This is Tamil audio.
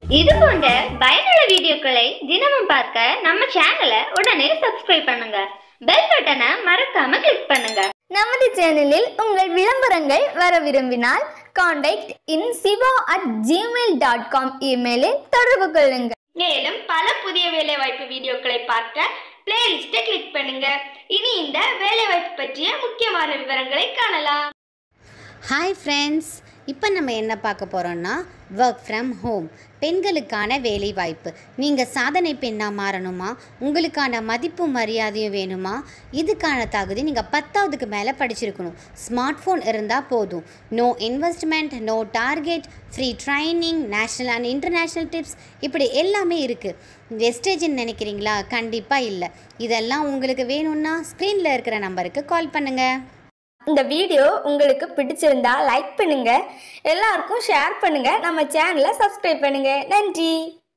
இது போன்ற பயனுள்ள வீடியோக்களை தினமும் பார்க்க நம்ம சேனலை உடனே சப்ஸ்கிரைப் பண்ணுங்க பெல் பட்டனை மறக்காம கிளிக் பண்ணுங்க நமது சேனலில் உங்கள் விளம்பரங்கள் வர விரும்பினால் contact in Shiva at Gmail dot com இமெயிலில் தொடர்பு கொள்ளுங்கள் மேலும் பல புதிய வேலைவாய்ப்பு வீடியோக்களை பார்க்க பிளேலிஸ்ட்டை கிளிக் பண்ணுங்க இனி இந்த வேலைவாய்ப்பு பற்றிய முக்கியமான விவரங்களை காணலாம் ஹாய் ஃப்ரெண்ட்ஸ் இப்போ நம்ம என்ன பார்க்க போகிறோம்னா ஒர்க் ஃப்ரம் ஹோம் பெண்களுக்கான வேலை வாய்ப்பு நீங்கள் சாதனை பெண்ணாக மாறணுமா உங்களுக்கான மதிப்பு மரியாதையும் வேணுமா இதுக்கான தகுதி நீங்கள் பத்தாவதுக்கு மேலே படிச்சிருக்கணும் ஸ்மார்ட் ஃபோன் இருந்தால் போதும் no investment no target free training national and international tips இப்படி எல்லாமே இருக்குது வெஸ்டேஜ்னு நினைக்கிறீங்களா கண்டிப்பாக இல்லை இதெல்லாம் உங்களுக்கு வேணும்னா ஸ்க்ரீனில் இருக்கிற நம்பருக்கு கால் பண்ணுங்கள் இந்த வீடியோ உங்களுக்கு பிடிச்சிருந்தா லைக் பண்ணுங்க எல்லாருக்கும் ஷேர் பண்ணுங்க நம்ம சேனலை சப்ஸ்கிரைப் பண்ணுங்க நன்றி